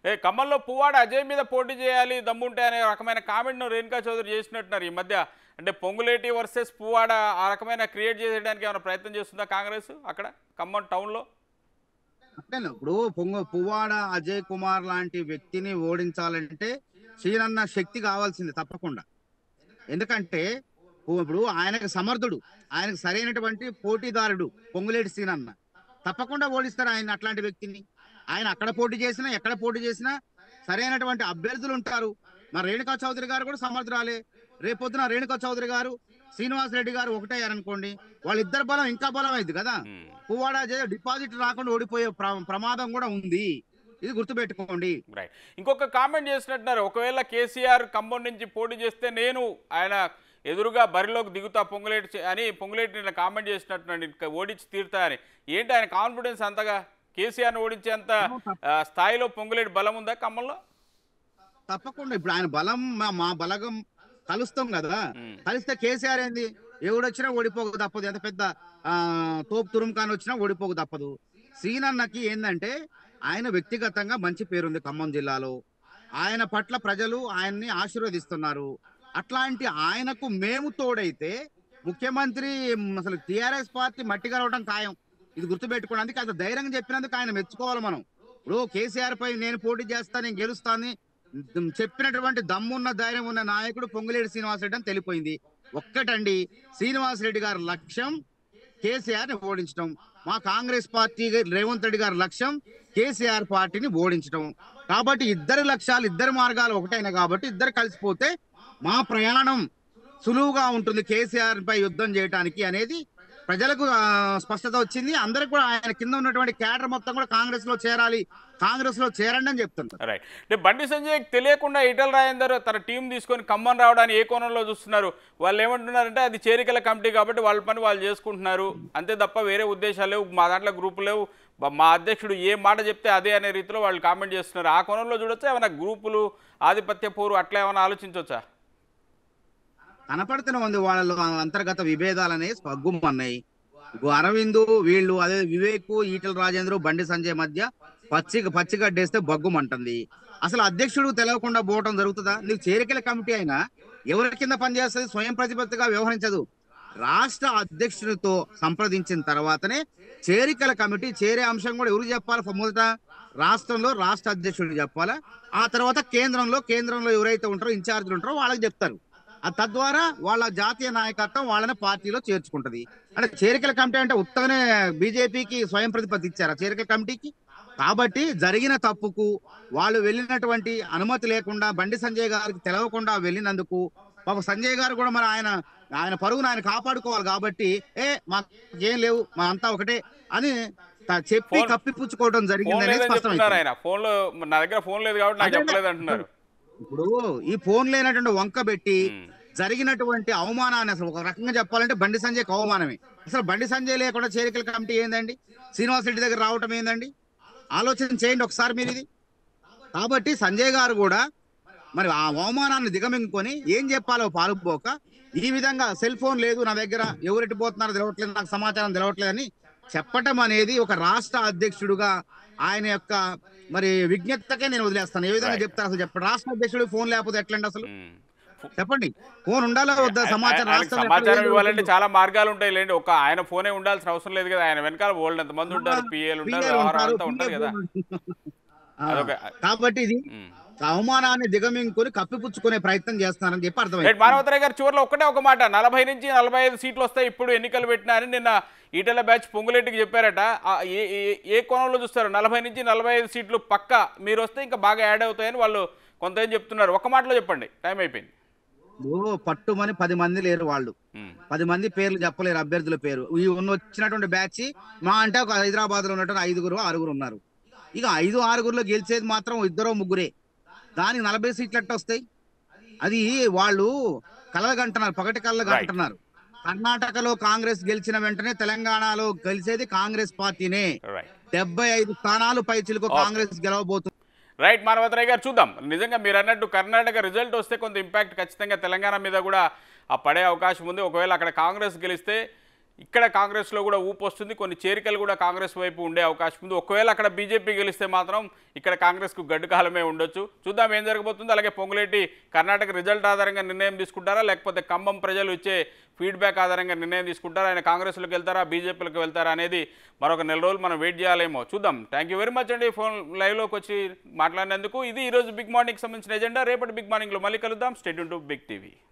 ఏ ఖమ్మంలో పువ్వాడ అజయ్ మీద పోటీ చేయాలి దమ్ముంటే అనే రకమైన కామెంట్ను రేణుకా చౌదరి చేసినట్టున్నారు ఈ మధ్య అంటే పొంగులేటి వర్సెస్ పువ్వాడ ఆ రకమైన క్రియేట్ చేయడానికి ఏమైనా ప్రయత్నం చేస్తుందా కాంగ్రెస్ అక్కడ ఖమ్మం టౌన్లో అంటే ఇప్పుడు పొంగ పువ్వాడ అజయ్ కుమార్ లాంటి వ్యక్తిని ఓడించాలంటే శ్రీనన్న శక్తి కావాల్సింది తప్పకుండా ఎందుకంటే పు- ఇప్పుడు ఆయనకు సమర్థుడు ఆయనకు సరైనటువంటి పోటీదారుడు పొంగులేటి శ్రీనన్న తప్పకుండా ఓడిస్తారు ఆయన అట్లాంటి వ్యక్తిని ఆయన అక్కడ పోటీ చేసినా ఎక్కడ పోటీ చేసినా సరైనటువంటి అభ్యర్థులు ఉంటారు మరి రేణుకా చౌదరి గారు కూడా సమర్థురాలే రేపొద్దున రేణుకా చౌదరి గారు శ్రీనివాస్ రెడ్డి గారు ఒకటయ్యారనుకోండి వాళ్ళిద్దరు బలం ఇంకా బలం అయింది కదా ఉమ్. పువ్వాడ అజయ్ డిపాజిట్ రాకుండా ఓడిపోయే ప్ర- ప్రమాదం కూడా ఉంది ఇది గుర్తుపెట్టుకోండి రైట్ ఇంకొక కామెంట్ చేసినట్టున్నారు ఒకవేళ కేసీఆర్ ఖమ్మం నుంచి పోటీ చేస్తే నేను ఆయన ఎదురుగా బరిలోకి దిగుతా పొంగులేటి చే- అని పొంగులేటి నిన్న కామెంట్ చేసినట్టున్నాడు ఇంకా ఓడించి తీరుతా అని ఏంటి ఆయన కాన్ఫిడెన్స్ అంతగా కేసీఆర్ని ఓడించేంత ఆ, స్థాయిలో పొంగులేటి బలం ఉందా ఖమ్మంలో తప్పకుండా ఇప్పుడు ఆయన బలం మా- మా బలగం కలుస్తాం కదా ఉమ్. కలిస్తే కేసీఆర్ ఏంది ఎవడొచ్చినా ఓడిపోక తప్పదు ఎంత పెద్ద ఆ తోపు తురుంకాన్ వచ్చినా ఓడిపోక తప్పదు శ్రీనన్నకి ఏంటంటే ఆయన వ్యక్తిగతంగా మంచి పేరుంది ఖమ్మం జిల్లాలో ఆయన పట్ల ప్రజలు ఆయన్ని ఆశీర్వదిస్తున్నారు అట్లాంటి ఆయనకు మేము తోడైతే ముఖ్యమంత్రి మ్, అసలు టిఆర్ఎస్ పార్టీ మట్టి కలవడం ఖాయం ఇది గుర్తుపెట్టుకోండి అందుకే అంత ధైర్యంగా చెప్పినందుకు ఆయన మెచ్చుకోవాలి మనం ఇప్పుడు కేసీఆర్ పై నేను పోటీ చేస్తా నేను గెలుస్తాను చెప్పినటువంటి దమ్మున్న ధైర్యం ఉన్న నాయకుడు పొంగులేటి శ్రీనివాసరెడ్డి అని తెలిపోయింది ఒక్కటండి శ్రీనివాసరెడ్డి గారి లక్ష్యం కేసీఆర్ ని ఓడించడం మా కాంగ్రెస్ పార్టీ రేవంత్ రెడ్డి గారి లక్ష్యం కేసీఆర్ పార్టీని ఓడించడం కాబట్టి ఇద్దరు లక్ష్యాలు ఇద్దరు మార్గాలు ఒకటైనా కాబట్టి ఇద్దరు కలిసిపోతే మా ప్రయాణం సులువుగా ఉంటుంది కేసీఆర్ పై యుద్ధం చేయడానికి అనేది ప్రజలకు ఆ, స్పష్టత వచ్చింది అందరికి కూడా ఆయన కింద ఉన్నటువంటి క్యాడర్ మొత్తం కూడా కాంగ్రెస్ లో చేరాలి కాంగ్రెస్ లో చేరండి అని చెప్తున్నారు రైట్ అంటే బండి సంజయ్ తెలియకుండా ఈటల రాజేందర్ తన టీం తీసుకొని ఖమ్మం రావడానికి ఏ కోణంలో చూస్తున్నారు వాళ్ళు ఏమంటున్నారంటే అది చేరికల కమిటీ కాబట్టి వాళ్ళ పని వాళ్ళు చేసుకుంటున్నారు అంతే తప్ప వేరే ఉద్దేశాలు లేవు మా దాంట్లో గ్రూపు లేవు బ- మా అధ్యక్షుడు ఏ మాట చెప్తే అదే అనే రీతిలో వాళ్ళు కామెంట్ చేస్తున్నారు ఆ కోణంలో చూడొచ్చా ఏమైనా గ్రూపులు ఆధిపత్య పోరు అట్లా ఏమైనా ఆలోచించవచ్చా కనపడుతూనే ఉంది వాళ్ళలో అంతర్గత విభేదాలనే స్పగ్గుమన్నాయి ఇగో అరవింద్ వీళ్ళు అదే వివేక్ ఈటల రాజేంద్ర బండి సంజయ్ మధ్య పచ్చి పచ్చిగడ్డేస్తే బగ్గుమంటుంది అసలు అధ్యక్షుడు తెలవకుండా పోవటం జరుగుతుందా నీకు చేరికల కమిటీ అయినా ఎవరి కింద పనిచేస్తుంది స్వయం ప్రతిపత్తిగా వ్యవహరించదు రాష్ట్ర అధ్యక్షుడితో సంప్రదించిన తర్వాతనే చేరికల కమిటీ చేరే అంశం కూడా ఎవరు చెప్పాలి మొదట రాష్ట్రంలో రాష్ట్ర అధ్యక్షుడికి చెప్పాలా ఆ తర్వాత కేంద్రంలో కేంద్రంలో ఎవరైతే ఉంటారో ఇన్ఛార్జీలు ఉంటారో వాళ్ళకి చెప్తారు ఆ తద్వారా వాళ్ళ జాతీయ నాయకత్వం వాళ్ళని పార్టీలో చేర్చుకుంటది అంటే చేరికల కమిటీ అంటే ఉత్తగానే బీజేపీకి స్వయం ప్రతిపత్తి ఇచ్చారా చేరికల కమిటీకి కాబట్టి జరిగిన తప్పుకు వాళ్ళు వెళ్ళినటువంటి అనుమతి లేకుండా బండి సంజయ్ గారికి తెలవకుండా వెళ్ళినందుకు పాప సంజయ్ గారు కూడా మరి ఆయన ఆయన పరుగును ఆయన కాపాడుకోవాలి కాబట్టి ఏ మాకు ఏం లేవు మా అంతా ఒకటే అని త- చెప్పి ఫోన్- కప్పిపుచ్చుకోవడం ఫోన్ జరిగింది అనేది లేదని చెప్తున్నారు స్పష్టమైంది ఆయన ఫోన్లో నా దగ్గర ఫోన్ లేదు కాబట్టి నాకు అదే చెప్పలేదు అంటున్నారు ఇప్పుడు ఈ ఫోన్ లేనటువంటి వంక పెట్టి ఉమ్. జరిగినటువంటి అవమానాన్ని అసలు ఒక రకంగా చెప్పాలంటే బండి సంజయ్ అవమానమే అసలు బండి సంజయ్ లేకుండా చేరికల కమిటీ ఏందండి శ్రీనివాస్ రెడ్డి దగ్గర రావటం ఏందండి ఆలోచన చేయండి ఒకసారి మీరు ఇది కాబట్టి సంజయ్ గారు కూడా మరి ఆ అవమానాన్ని దిగమింగుకొని ఏం చెప్పాలో పాలుపోక ఈ విధంగా సెల్ ఫోన్ లేదు నా దగ్గర ఎవరెట్టి పోతున్నారో తెలవట్లేదు నాకు సమాచారం తెలవట్లేదని చెప్పటం అనేది ఒక రాష్ట్ర అధ్యక్షుడుగా ఆయన యొక్క మరి విజ్ఞతకే నేను వదిలేస్తాను ఏ విధంగా Right. చెప్తారు అసలు చెప్పండి రాష్ట్ర అధ్యక్షుడు ఫోన్ లేకపోతే ఎట్లండి అసలు ఉమ్. చెప్పండి ఫోన్ ఉండాలా వద్దా సమాచారం ఆయనకి రాష్ట్రంలో సమాచారం ఎక్కడ ఇవ్వాలంటే లేదు? చాలా మార్గాలు ఉంటాయి లేండి ఒక ఆయన ఫోనే ఉండాల్సిన అవసరం లేదు కదా ఆయన వెనకాల ఓల్డ్ ఎంతమంది ఉంటారు పిఏలు ఉంటారు PA వ్యవహారం ఉంటారు, అంతా ఉంటుంది కదా ఆ, అదొక కాబట్టి ఇది ఉమ్. అవమానాన్ని దిగమింగుకొని కప్పిపుచ్చుకునే ప్రయత్నం చేస్తున్నారని చెప్పి రైట్ అర్థమైంది మానవతరాయ్ గారు చివరిలో ఒకటే ఒక మాట నలభై నుంచి నలభై ఐదు సీట్లు వస్తాయి ఇప్పుడు ఎన్నికలు పెట్టినా అని నిన్న ఈటెల బ్యాచ్ పొంగులేటికి చెప్పారట ఆ, ఏ ఏ- ఏ కోణంలో చూస్తారు నలభై నుంచి నలభై ఐదు సీట్లు పక్క మీరు వస్తే ఇంకా బాగా యాడ్ అవుతాయని వాళ్ళు కొంత ఏం చెప్తున్నారు ఒక మాటలో చెప్పండి టైం అయిపోయింది ఓ పట్టుమని పది మంది లేరు వాళ్ళు ఉమ్. పది మంది పేర్లు చెప్పలేరు అభ్యర్థుల పేరు ఈ ఉన్న వచ్చినటువంటి బ్యాచ్ మా అంటే ఒక హైదరాబాద్ లో ఉన్నటువంటి ఐదుగురు ఆరుగురు ఉన్నారు ఇక ఐదు ఆరుగురులో గెలిచేది మాత్రం ఇద్దరో ముగ్గురే దానికి నలభై సీట్లు ఎట్ట వస్తాయి అది వాళ్ళు కలగంటున్నారు పగటి కళ్ళగా Right. అంటున్నారు కర్ణాటకలో కాంగ్రెస్ గెలిచిన వెంటనే తెలంగాణలో గెలిచేది కాంగ్రెస్ పార్టీనే రైట్ డెబ్బై ఐదు స్థానాలు పైచిలకు Okay. కాంగ్రెస్ గెలవబోతుంది రైట్ మానవతరాయ్ గారు చూద్దాం నిజంగా మీరు అన్నట్టు కర్ణాటక రిజల్ట్ వస్తే కొంత ఇంపాక్ట్ ఖచ్చితంగా తెలంగాణ మీద కూడా ఆ పడే అవకాశం ఉంది ఒకవేళ అక్కడ కాంగ్రెస్ గెలిస్తే ఇక్కడ కాంగ్రెస్లో కూడా ఊపు వస్తుంది కొన్ని చేరికలు కూడా కాంగ్రెస్ వైపు ఉండే అవకాశం ఉంది ఒకవేళ అక్కడ బీజేపీ గెలిస్తే మాత్రం ఇక్కడ కాంగ్రెస్కు గడ్డు కాలమే ఉండొచ్చు చూద్దాం ఏం జరగబోతుందో అలాగే పొంగులేటి కర్ణాటక రిజల్ట్ ఆధారంగా నిర్ణయం తీసుకుంటారా లేకపోతే ఖమ్మం ప్రజలు ఇచ్చే ఫీడ్బ్యాక్ ఆధారంగా నిర్ణయం తీసుకుంటారా ఆయన కాంగ్రెస్లోకి వెళ్తారా బీజేపీలోకి వెళ్తారా అనేది మరొక నెల రోజులు మనం వెయిట్ చేయాలేమో చూద్దాం థ్యాంక్ యూ వెరీ మచ్ అండి ఫోన్ లైవ్లోకి వచ్చి మాట్లాడినందుకు ఇది ఈరోజు బిగ్ మార్నింగ్కి సంబంధించిన ఎజెండా రేపటి బిగ్ మార్నింగ్లో మళ్ళీ కలుద్దాం స్టేట్ టు బిగ్ టీవీ